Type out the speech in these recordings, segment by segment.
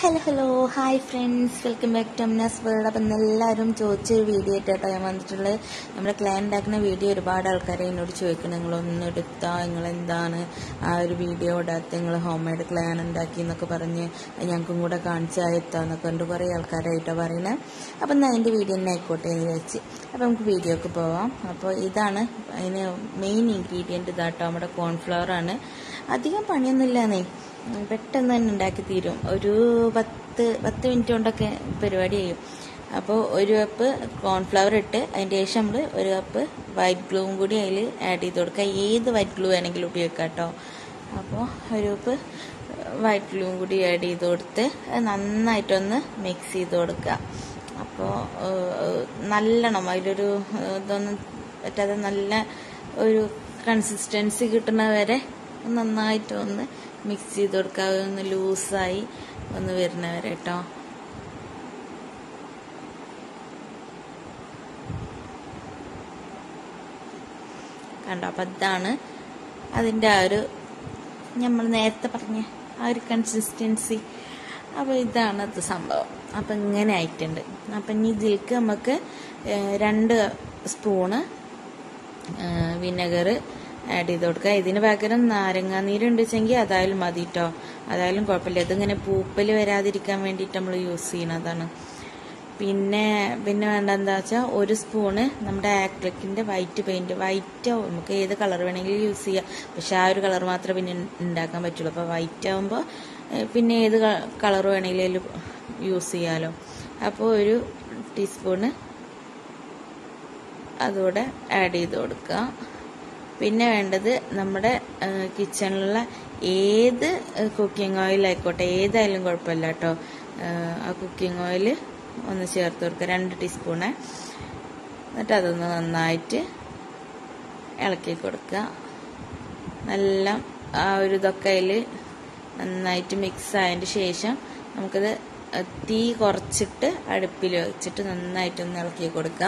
hello hello hi friends welcome back to Amna's World അപ്പം എല്ലാവരും ചോദിച്ചൊരു വീഡിയോ ആയിട്ടോ ഞാൻ വന്നിട്ടുള്ളത് നമ്മുടെ ക്ലയൻ ഉണ്ടാക്കുന്ന വീഡിയോ ഒരുപാട് ആൾക്കാരെ എന്നോട് ചോദിക്കണം നിങ്ങളൊന്ന് എടുത്താ നിങ്ങൾ എന്താണ് ആ ഒരു വീഡിയോ ഇടാത്ത നിങ്ങൾ ഹോം മെയ്ഡ് ക്ലയൻ ഉണ്ടാക്കി എന്നൊക്കെ പറഞ്ഞ് അത് ഞങ്ങൾക്കും കൂടെ കാണിച്ചു എത്താന്നൊക്കെ ഉണ്ട് കുറേ ആൾക്കാരായിട്ടോ പറയുന്നത് അപ്പം എന്നാൽ അതിൻ്റെ വീഡിയോ തന്നെ ആയിക്കോട്ടെ എന്ന് വെച്ച് അപ്പം നമുക്ക് വീഡിയോക്ക് പോവാം അപ്പോൾ ഇതാണ് അതിന് മെയിൻ ഇൻഗ്രീഡിയൻറ്റ് ഇതാട്ടോ നമ്മുടെ കോൺഫ്ലവർ ആണ് അധികം പണിയൊന്നുമില്ലാന്നേ ഉം, പെട്ടെന്ന് തന്നെ ഉണ്ടാക്കി തീരും ഒരു പത്ത് പത്ത് മിനിറ്റ് കൊണ്ടൊക്കെ പരിപാടി ചെയ്യും അപ്പോൾ ഒരു കപ്പ് കോൺഫ്ലവർ ഇട്ട് അതിൻ്റെ ശേഷം നമ്മൾ ഒരു കപ്പ് വൈറ്റ് ഗ്ലൂവും കൂടി അതിൽ ആഡ് ചെയ്ത് കൊടുക്കുക ഏത് വൈറ്റ് ഗ്ലൂ വേണമെങ്കിലും ഉപയോഗിക്കാം കേട്ടോ അപ്പോൾ ഒരു കപ്പ് വൈറ്റ് ഗ്ലൂവും കൂടി ആഡ് ചെയ്ത് കൊടുത്ത് അത് നന്നായിട്ടൊന്ന് മിക്സ് ചെയ്ത് കൊടുക്കുക അപ്പോൾ നല്ലോണം അതിലൊരു ഏഹ്, ഇതൊന്നും പറ്റാതെ നല്ല ഒരു കൺസിസ്റ്റൻസി കിട്ടുന്ന വരെ നന്നായിട്ട് ഒന്ന് മിക്സ് ചെയ്ത് കൊടുക്കുക ഒന്ന് ലൂസായി ഒന്ന് വരുന്ന വരെ കേട്ടോ കണ്ടോ അപ്പം അതാണ് അതിൻ്റെ ആ ഒരു നമ്മൾ നേരത്തെ പറഞ്ഞ ആ ഒരു കൺസിസ്റ്റൻസി അപ്പോൾ ഇതാണ് അത് സംഭവം അപ്പം ഇങ്ങനെ ആയിട്ടുണ്ട് അപ്പം ഇനി ഇതിലേക്ക് നമുക്ക് ഏഹ്, രണ്ട് സ്പൂണ് വിനെഗർ ആഡ് ചെയ്ത് കൊടുക്കുക ഇതിന് പകരം നാരങ്ങാനീര് ഉണ്ടെച്ചെങ്കിൽ അതായാലും മതി കേട്ടോ അതായാലും കുഴപ്പമില്ല ഇതിങ്ങനെ പൂപ്പൽ വരാതിരിക്കാൻ വേണ്ടിയിട്ട് നമ്മൾ യൂസ് ചെയ്യണതാണ് പിന്നെ പിന്നെ വേണ്ട എന്താ വെച്ചാൽ ഒരു സ്പൂണ് നമ്മുടെ ആക്രിലിക്കിന്റെ വൈറ്റ് പെയിന്റ് വൈറ്റോ നമുക്ക് ഏത് കളർ വേണമെങ്കിലും യൂസ് ചെയ്യാം പക്ഷെ ആ ഒരു കളർ മാത്രമേ പിന്നെ ഉണ്ടാക്കാൻ പറ്റുള്ളൂ അപ്പോൾ വൈറ്റ് ആകുമ്പോൾ പിന്നെ ഏത് കളർ വേണമെങ്കിലും യൂസ് ചെയ്യാലോ അപ്പോൾ ഒരു ടീസ്പൂണ് അതുകൂടെ ആഡ് ചെയ്ത് കൊടുക്കുക പിന്നെ വേണ്ടത് നമ്മുടെ കിച്ചണിലുള്ള ഏത് കുക്കിംഗ് ഓയിൽ ആയിക്കോട്ടെ ഏതായാലും കുഴപ്പമില്ല കേട്ടോ ആ കുക്കിംഗ് ഓയിൽ ഒന്ന് ചേർത്ത് കൊടുക്കുക രണ്ട് ടീസ്പൂണ് എന്നിട്ട് അതൊന്ന് നന്നായിട്ട് ഇളക്കി കൊടുക്കുക നല്ല ആ ഒരു ഇതൊക്കെ അതിൽ നന്നായിട്ട് മിക്സ് ആയതിന് ശേഷം നമുക്കത് തീ കുറച്ചിട്ട് അടുപ്പിൽ വെച്ചിട്ട് നന്നായിട്ടൊന്ന് ഇളക്കി കൊടുക്കുക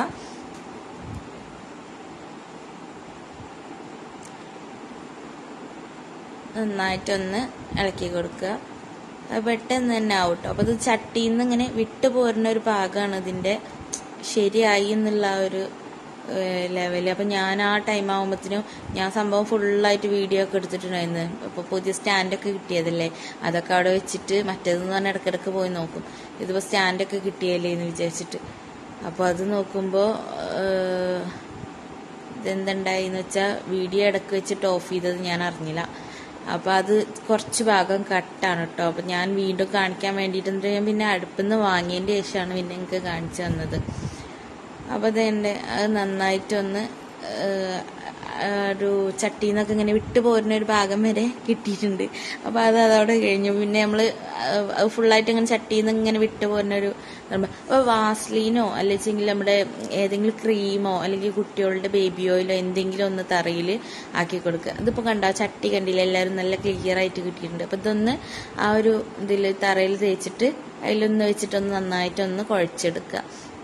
നന്നായിട്ടൊന്ന് ഇളക്കി കൊടുക്കുക അത് പെട്ടെന്ന് തന്നെ ആവും കേട്ടോ അപ്പോൾ ഇത് ചട്ടിയിൽ നിന്ന് ഇങ്ങനെ വിട്ടു പോരുന്ന ഒരു ഭാഗമാണ് ഇതിൻ്റെ ശരിയായി എന്നുള്ള ആ ഒരു ലെവല് അപ്പം ഞാൻ ആ ടൈം ആകുമ്പോഴത്തേനും ഞാൻ സംഭവം ഫുള്ളായിട്ട് വീഡിയോ ഒക്കെ എടുത്തിട്ടുണ്ടായിരുന്നു അപ്പോൾ പുതിയ സ്റ്റാൻഡൊക്കെ കിട്ടിയതല്ലേ അതൊക്കെ അവിടെ വെച്ചിട്ട് മറ്റേതെന്ന് പറഞ്ഞാൽ ഇടയ്ക്കിടയ്ക്ക് പോയി നോക്കും ഇതിപ്പോൾ സ്റ്റാൻഡൊക്കെ കിട്ടിയല്ലേ എന്ന് വിചാരിച്ചിട്ട് അപ്പോൾ അത് നോക്കുമ്പോൾ ഇതെന്തുണ്ടായിന്ന് വെച്ചാൽ വീഡിയോ ഇടയ്ക്ക് വെച്ചിട്ട് ഓഫ് ചെയ്തത് ഞാൻ അറിഞ്ഞില്ല അപ്പോൾ അത് കുറച്ച് ഭാഗം കട്ടാണ് കേട്ടോ അപ്പം ഞാൻ വീണ്ടും കാണിക്കാൻ വേണ്ടിയിട്ട് ഞാൻ പിന്നെ അടുപ്പിൽ നിന്ന് വാങ്ങിയതിൻ്റെ ശേഷമാണ് പിന്നെ എനിക്ക് കാണിച്ചു തന്നത് അപ്പോൾ അതെൻ്റെ അത് നന്നായിട്ടൊന്ന് ഏഹ്, ആ ഒരു ചട്ടിയിൽ നിന്നൊക്കെ ഇങ്ങനെ വിട്ടു പോരുന്ന ഒരു ഭാഗം വരെ കിട്ടിയിട്ടുണ്ട് അപ്പോൾ അത് അതവിടെ കഴിഞ്ഞു പിന്നെ നമ്മൾ അത് ഫുള്ളായിട്ട് ഇങ്ങനെ ചട്ടിയിൽ നിന്ന് ഇങ്ങനെ വിട്ടു പോരുന്ന ഒരു അപ്പോൾ വാസ്ലീനോ അല്ലെങ്കിൽ നമ്മുടെ ഏതെങ്കിലും ക്രീമോ അല്ലെങ്കിൽ കുട്ടികളുടെ ബേബി ഓയിലോ എന്തെങ്കിലും ഒന്ന് തറയിൽ ആക്കി കൊടുക്കുക ഇതിപ്പോൾ കണ്ട ചട്ടി കണ്ടില്ല എല്ലാവരും നല്ല ക്ലിയർ ആയിട്ട് കിട്ടിയിട്ടുണ്ട് അപ്പോൾ ഇതൊന്ന് ആ ഒരു ഇതിൽ തറയിൽ തേച്ചിട്ട് അതിലൊന്ന് വെച്ചിട്ടൊന്ന് നന്നായിട്ടൊന്ന് കുഴച്ചെടുക്കുക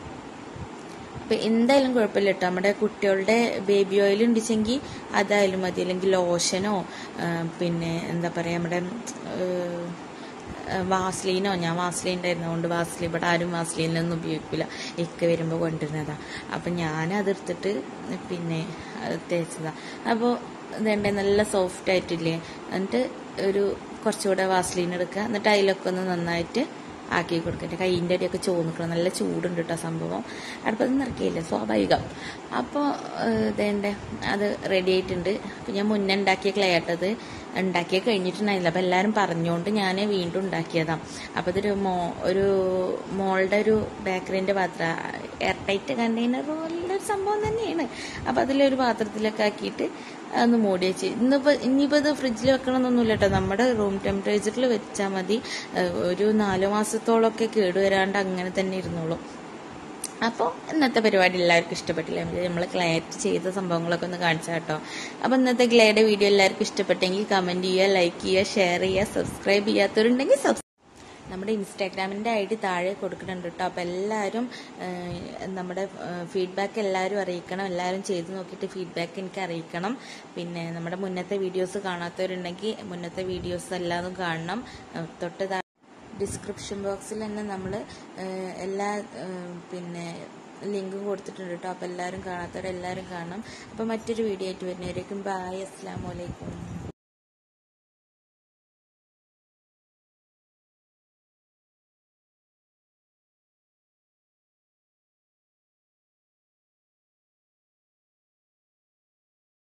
അപ്പൊ എന്തായാലും കുഴപ്പമില്ല കേട്ടോ നമ്മുടെ കുട്ടികളുടെ ബേബി ഓയിൽ ഉണ്ടിച്ചെങ്കിൽ അതായാലും മതി അല്ലെങ്കിൽ ലോഷനോ ആ, പിന്നെ എന്താ പറയാ നമ്മുടെ ഏഹ്, വാസ്ലീനോ ഞാൻ വാസ്ലീൻ ഉണ്ടായിരുന്നു അതുകൊണ്ട് വാസ്ലീൻ ഇവിടെ ആരും വാസ്ലീനൊന്നും ഉപയോഗിക്കില്ല ഇക്ക വരുമ്പോൾ കൊണ്ടുവരുന്നതാ അപ്പം ഞാൻ അതെടുത്തിട്ട് പിന്നെ അത് തേച്ചതാ അപ്പോൾ ഇതെൻ്റെ നല്ല സോഫ്റ്റ് ആയിട്ടില്ലേ എന്നിട്ട് ഒരു കുറച്ചുകൂടെ വാസ്ലീൻ എടുക്കുക എന്നിട്ട് അതിലൊക്കെ ഒന്ന് നന്നായിട്ട് ആക്കി കൊടുക്കുക എൻ്റെ കൈയിൻ്റെ അടിയൊക്കെ ചോന്നിക്കണം നല്ല ചൂടുണ്ട് കേട്ടോ സംഭവം അടുപ്പത്ത് നിറക്കിയില്ല സ്വാഭാവികം അപ്പോൾ ഇതേണ്ട അത് റെഡി ആയിട്ടുണ്ട് അപ്പം ഞാൻ മുന്നേ ഉണ്ടാക്കിയ ക്ലേ ആട്ടത് ഉണ്ടാക്കിയ കഴിഞ്ഞിട്ടുണ്ടായില്ല അപ്പം എല്ലാവരും പറഞ്ഞുകൊണ്ട് ഞാൻ വീണ്ടും ഉണ്ടാക്കിയതാണ് അപ്പോൾ ഇതൊരു മോ ഒരു മോളുടെ ഒരു ബേക്കറിൻ്റെ പാത്രം എയർ ടൈറ്റ് കണ്ടെയ്നർ പോലുള്ളൊരു സംഭവം തന്നെയാണ് അപ്പോൾ അതിലൊരു പാത്രത്തിലൊക്കെ ആക്കിയിട്ട് ഒന്ന് മൂടി വെച്ച് ഇന്നിപ്പോൾ ഇനിയിപ്പോൾ ഇത് ഫ്രിഡ്ജിൽ വെക്കണമെന്നൊന്നുമില്ല കേട്ടോ നമ്മുടെ റൂം ടെമ്പറേച്ചറിൽ വെച്ചാൽ മതി ഏഹ് ഒരു നാല് മാസത്തോളമൊക്കെ കേടുവരാണ്ട് അങ്ങനെ തന്നെ ഇരുന്നോളും അപ്പോൾ ഇന്നത്തെ പരിപാടി എല്ലാവർക്കും ഇഷ്ടപ്പെട്ടില്ല നമ്മൾ ക്ലയറ്റ് ചെയ്ത സംഭവങ്ങളൊക്കെ ഒന്ന് കാണിച്ചാൽ കേട്ടോ അപ്പോൾ ഇന്നത്തെ ഗ്ലേയുടെ വീഡിയോ എല്ലാവർക്കും ഇഷ്ടപ്പെട്ടെങ്കിൽ കമൻറ്റ് ചെയ്യുക ലൈക്ക് ചെയ്യുക ഷെയർ ചെയ്യുക സബ്സ്ക്രൈബ് ചെയ്യാത്തവരുണ്ടെങ്കിൽ സബ്സ്ക്രൈബ് നമ്മുടെ ഇൻസ്റ്റാഗ്രാമിൻ്റെ ഐ ഡി താഴെ കൊടുക്കുന്നുണ്ട് കേട്ടോ അപ്പോൾ എല്ലാവരും ഏഹ്, നമ്മുടെ ഫീഡ്ബാക്ക് എല്ലാവരും അറിയിക്കണം എല്ലാവരും ചെയ്ത് നോക്കിയിട്ട് ഫീഡ്ബാക്ക് എനിക്ക് അറിയിക്കണം പിന്നെ നമ്മുടെ മുന്നത്തെ വീഡിയോസ് കാണാത്തവരുണ്ടെങ്കിൽ മുന്നത്തെ വീഡിയോസ് എല്ലാതും കാണണം ഏഹ്, തൊട്ട് താ- ഡിസ്ക്രിപ്ഷൻ ബോക്സിൽ തന്നെ നമ്മൾ എല്ലാ ഏഹ്, പിന്നെ ലിങ്കും കൊടുത്തിട്ടുണ്ട് കേട്ടോ അപ്പോൾ എല്ലാവരും കാണാത്തവരെ എല്ലാവരും കാണണം അപ്പോൾ മറ്റൊരു വീഡിയോ ആയിട്ട് വരുന്നവരേക്കും ബായ് അസ്സാം വലൈക്കും